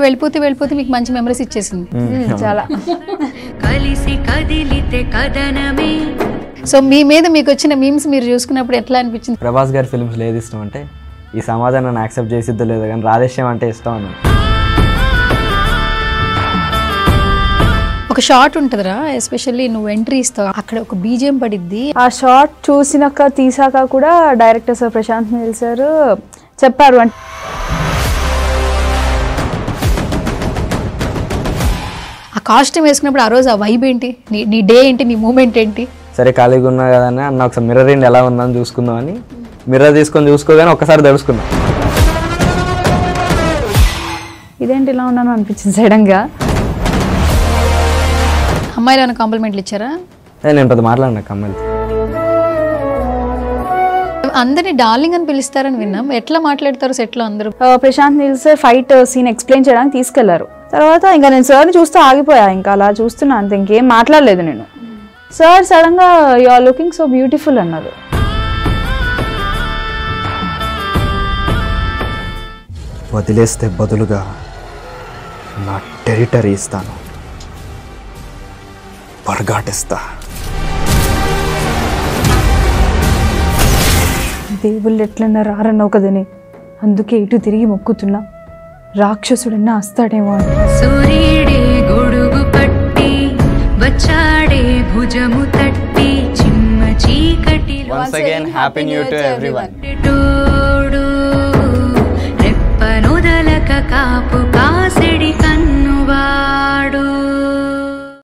వెళ్ళిపోతే వెళ్ళిపోతే మీకు మంచి మెమరీస్ ఇచ్చేసింది చాలా కలిసి కదిలితే కదనమే సో మీ మీద మీకు వచ్చిన మీమ్స్ మీరు చూసుకున్నప్పుడు ఎట్లా అనిపించింది ప్రభాస్ గారి ఫిల్మ్స్లో ఏది ఇష్టం అంటే ఈ సమాజం నన్ను యాక్సెప్ట్ చేసిద్దో లేదో కానీ రాధేశ్యం అంటే ఇష్టం అన్నాను ఒక షార్ట్ ఉంటుందిరా ఎస్పెషల్లీ నువ్వు ఎంట్రీ ఇస్తావు అక్కడ ఒక బీజియం పడిద్ది ఆ షార్ట్ చూసినాక తీసాక కూడా director sir Prashanth Neel sir చెప్పారు అంటే ఆ కాస్ట్యూమ్ వేసుకున్నప్పుడు ఆ రోజు ఆ వైబ్ ఏంటి నీ నీ డే ఏంటి నీ మూమెంట్ ఏంటి సరే ఖాళీగా ఉన్నా కదా అని అన్న ఒకసారి మిర్రర్ ఏంటి ఎలా ఉందని చూసుకుందామని మిర్రర్ తీసుకొని చూసుకోగానే ఒక్కసారి తడుచుకున్నా ఇదేంటి ఇలా ఉన్నాను అనిపించింది సడన్గా అమ్మాయిలు ఏమైనా కాంప్లిమెంట్లు ఇచ్చారా ఏ, నేను పెద్ద మాట్లాడినా కమ్మలు అందరినీ డార్లింగ్ అని పిలుస్తారని విన్నాం ఎట్లా మాట్లాడతారు సెట్లో అందరూ ఆ, Prashanth Neel sir fight scene explain చేయడానికి తీసుకెళ్లారు తర్వాత ఇంకా నేను సార్ని చూస్తూ ఆగిపోయా ఇంకా అలా చూస్తున్నా అంతే ఇంకేం మాట్లాడలేదు నేను సార్ సడన్ గా you are looking so beautiful అన్నారు వదిలేస్తే బదులుగా నా టెరిటరీ ఇస్తాను పరగాటిస్తా దేవుళ్ళు ఎట్లన్నా రారన్నావు కదని అందుకే ఇటు తిరిగి మొక్కుతున్నా రాక్షసుడన్నా వస్తాడేమో అని సూర్యుడే గొడుగు పట్టి వచ్చాడే భుజము తట్టి చిమ్మ చీకటిలో once again happy new to everyone తోడు రెప్పనొదలక కాపు కాసెడి కన్నువాడు